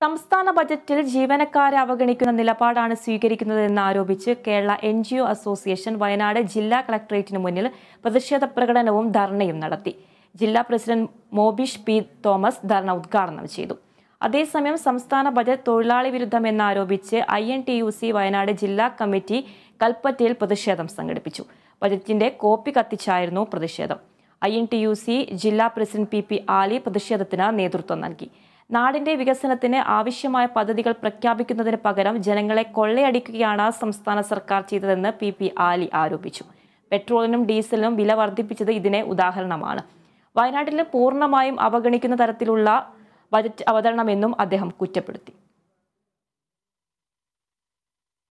സംസ്ഥാന ബജറ്റിൽ ജീവനക്കാരെ അവഗണിക്കുന്ന നിലപാടാണ് സ്വീകരിക്കുന്നതെന്ന് ആരോപിച്ച് Kerala N G O association Wayanad ജില്ലാ കളക്ടറേറ്റിന് മുന്നിൽ പ്രതിഷേധ പ്രകടനവും ധർണയും നടത്തി ജില്ലാ പ്രസിഡന്റ് മോബിഷ് പി തോമസ് ധർണ ഉദ്ഘാടനം ചെയ്തു അതേസമയം സംസ്ഥാന ബജറ്റ് തൊഴിലാളി വിരുദ്ധമെന്നാരോപിച്ച് I N T U C Wayanad ജില്ലാ കമ്മിറ്റി കൽപ്പറ്റയിൽ പ്രതിഷേധം സംഘടിപ്പിച്ചു ബജറ്റിന്റെ കോപ്പി കത്തിച്ചായിരുന്നു പ്രതിഷേധം I N T U C ജില്ലാ പ്രസിഡന്റ് പി പി ആലി പ്രതിഷേധത്തിന് നേതൃത്വം നൽകി നാടിന്റെ വികസനത്തിന് ആവശ്യമായ പദ്ധതികൾ പ്രഖ്യാപിക്കുന്നതിന് പകരം ജനങ്ങളെ കൊള്ളയടിക്കുകയാണ് സംസ്ഥാന സർക്കാർ ചെയ്തതെന്ന് പി പി ആലി ആരോപിച്ചു പെട്രോളിനും ഡീസലിനും വില വർദ്ധിപ്പിച്ചത് ഇതിനെ ഉദാഹരണമാണ് വയനാട്ടിൽ പൂർണ്ണമായും അവഗണിക്കുന്ന തരത്തിലുള്ള ബജറ്റ് അവതരണമെന്നും അദ്ദേഹം കുറ്റപ്പെടുത്തി